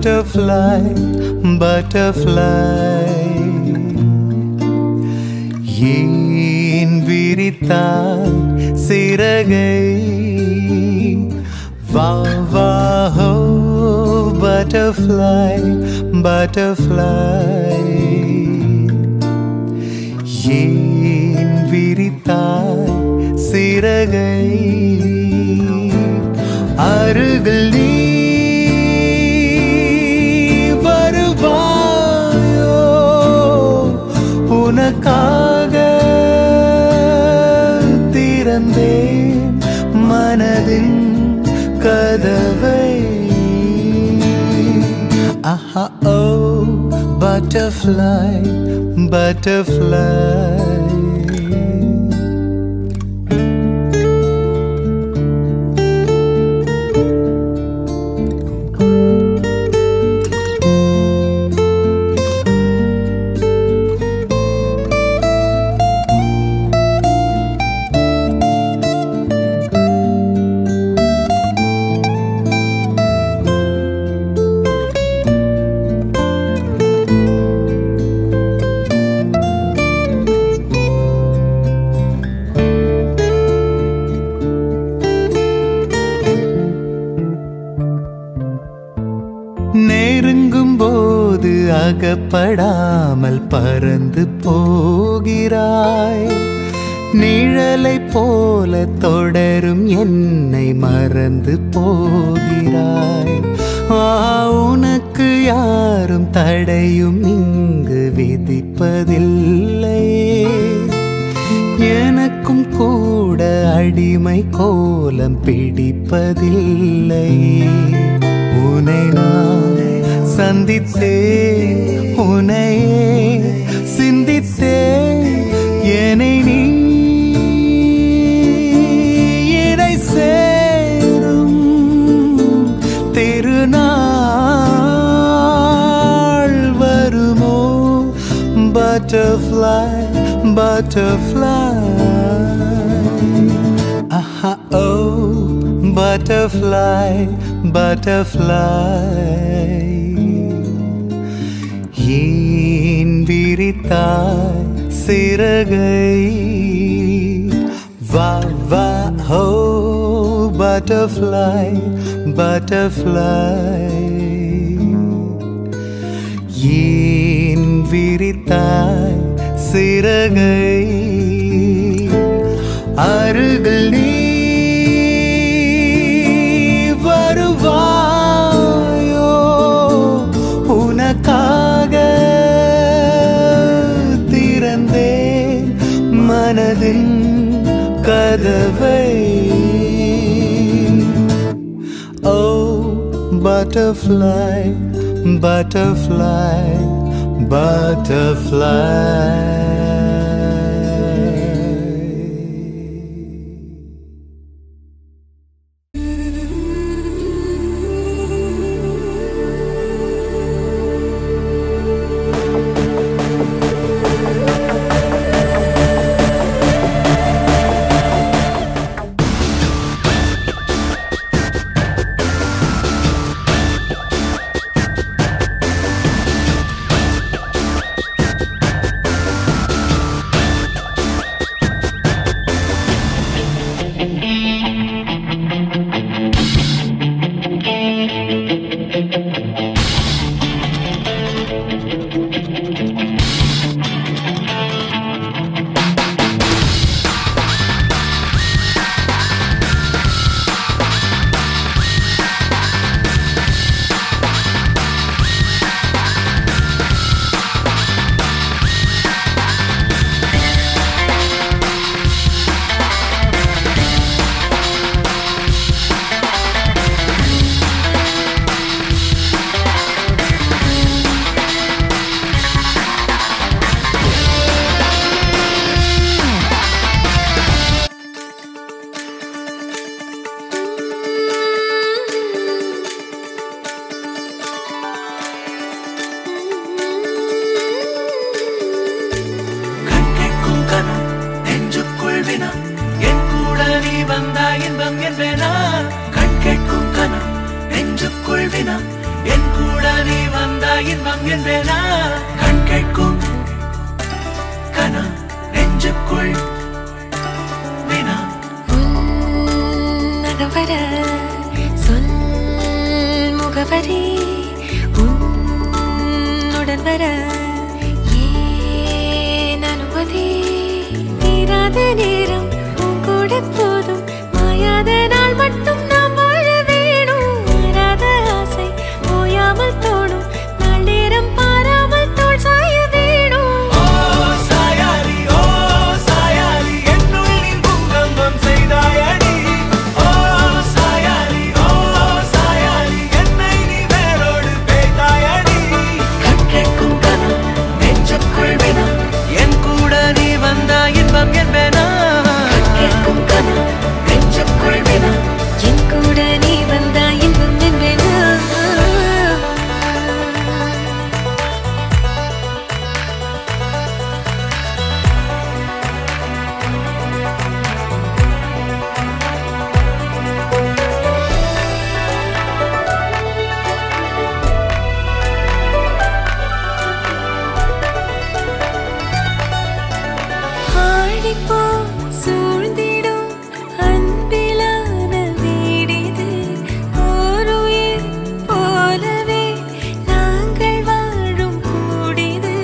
butterfly, butterfly. ஏன் விரித்தாய் சிறகை வா வா ஹோ butterfly, butterfly. ஏன் விரித்தாய் சிறகை அருகில் நீ வருவாயோ உனக்காக திறந்தேன் மனதின் கதவை ஆஹா ஓ butterfly butterfly நெருங்கும் போது அகப்படாமல் பறந்து போகிறாய் நிழலை போல தொடரும் என்னை மறந்து போகிறாய் ஆ உனக்கு யாரும் தடையும் இங்கு விதிப்பதில்லை எனக்கும் கூட அடிமை கோலம் பிடிப்பதில்லை உனை நான் சந்தித்தே உனையே சிந்தித்தே என்னை நீ இணை சேரும் திருநாள் வருமோ butterfly butterfly aha oh butterfly butterfly ஏன் விரித்தாய் சிறகை வா வா ஹோ butterfly butterfly ஏன் விரித்தாய் சிறகை அருகில் நீ வருவாயோ உனக்காக திறந்தேன் மனதின் கதவை Oh, butterfly, butterfly, butterfly. கண் கேட்கும் கனா நெஞ்சுக்குள் வினா என் கூட நீ வந்தா இன்பம் என்பேனா கண் கேட்கும் கனா நெஞ்சுக்குள் வினா என் கூட நீ வந்தா இன்பம் என்பேனா கண் கேட்கும் கனா நெஞ்சுக்குள் வினா உன்னகவர சொல் முகவரி உன்னுடன் வர ஏன் அனுமதி தீராத நேரம் உன் கூட போதும் மாயாத நாள் மட்டும் நாம் வாழ வேணும் மாறாத ஆசை ஓயாமல் தோணும் நாள் நேரம் பாராமல் தோல் சாய வேணும் ஓ சாயாரி ஓ சாயாரி என்னுள் நீ பூகம்பம் செய்தாயடி ஓ சாயாரி ஓ சாயாரி என்னை நீ வேரோடு பேய்த்தாயடி கண் கேட்கும் கனா நெஞ்சுக்குள் வினா என் கூட நீ வந்தா இன்பம் என்பேனா கண் கேட்கும் கனா நெஞ்சுக்குள் வினா என் கூட நீ வந்தா இன்பம் என்பேனா ஆடிப்போ சூழ்ந்திடும் அன்பிலான வீடிது ஓருயிர் போலவே நாங்கள் வாழும் கூடிது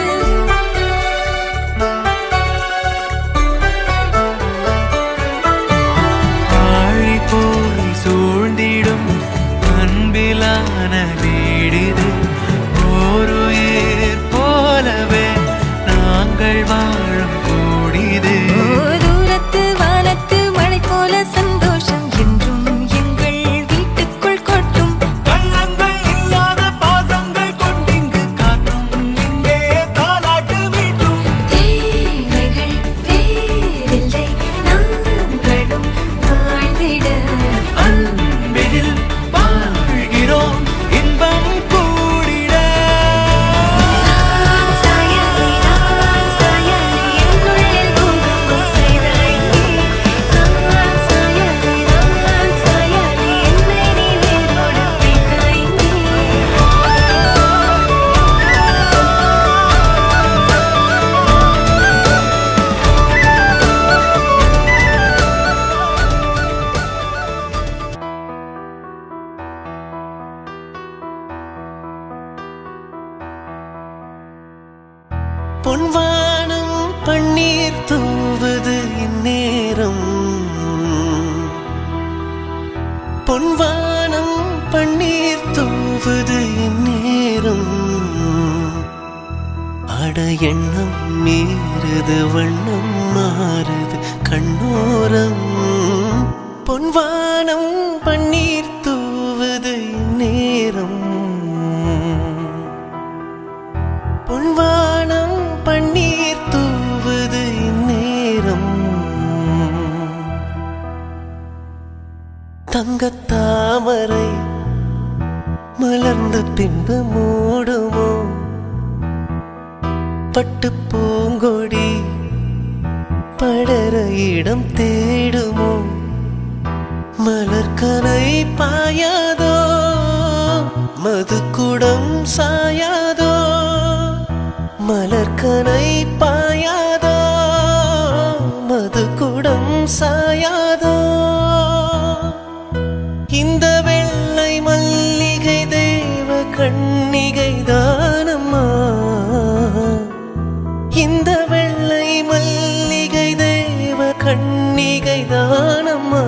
ஆழி போய் சூழ்ந்திடும் அன்பிலான வீடிது ஓருயிர் போலவே நாங்கள் வாழும் கூடிது ஓ தூரத்து வானத்து மழை போல சந்தோஷம் என்றும் எங்கள் வீட்டுக்குள் கொட்டும் கள்ளங்கள் இல்லாத பாசங்கள் கொண்டிங்கு காற்றும் இங்கே தாலாட்டு மீட்டும் தேவைகள் வேறில்லை நாங்களும் வாழ்ந்திட அன்பில் வாழ்கிறோம் இன்பம் கூடிட நான் சாயலை நான் சாயலை என்னுள்ளே பூகம்பம் செய்தாய் நீ நான் சாயலை நான் சாயலை என்னை நீ வேரோடு பிடித்தாய் நீ பொன்வானம் பன்னீர் தூவது இந்நேரம் பொன்வானம் பன்னீர் தூவது இந்நேரம் அட எண்ணம் மீறுது வண்ணம் மாறுது கண்ணோரம் பொன்வானம் பன்னீர் தூவது இந்நேரம் பொன்வானம் பன்னீர் தூவது இந்நேரம் தங்கத்தாமரை மலர்ந்த பின்பு மூடுமோ பட்டு பூங்கொடி படர இடம் தேடுமோ மலர்கனை பாயாதோ மதுக்குடம் சாயாதோ மலர்கனை பாயாதோ மதுக்குடம் சாயாதோ இந்த வெள்ளை மல்லிகை தேவ கண்ணிகை தானம்மா இந்த வெள்ளை மல்லிகை தேவ கண்ணிகை தானம்மா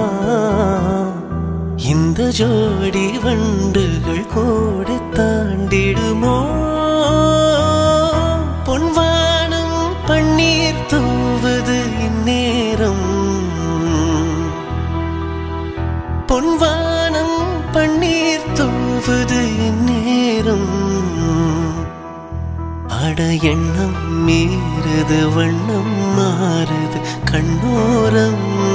இந்த ஜோடி வண்டுகள் கோடி தாண்டிடுமோ பொன்வானம் பன்னீர் தூவது இந்நேரம் பொன்வானம் பன்னீர் தூவது இந்நேரம் அட எண்ணம் மீறுது வண்ணம் மாறுது கண்ணோரம்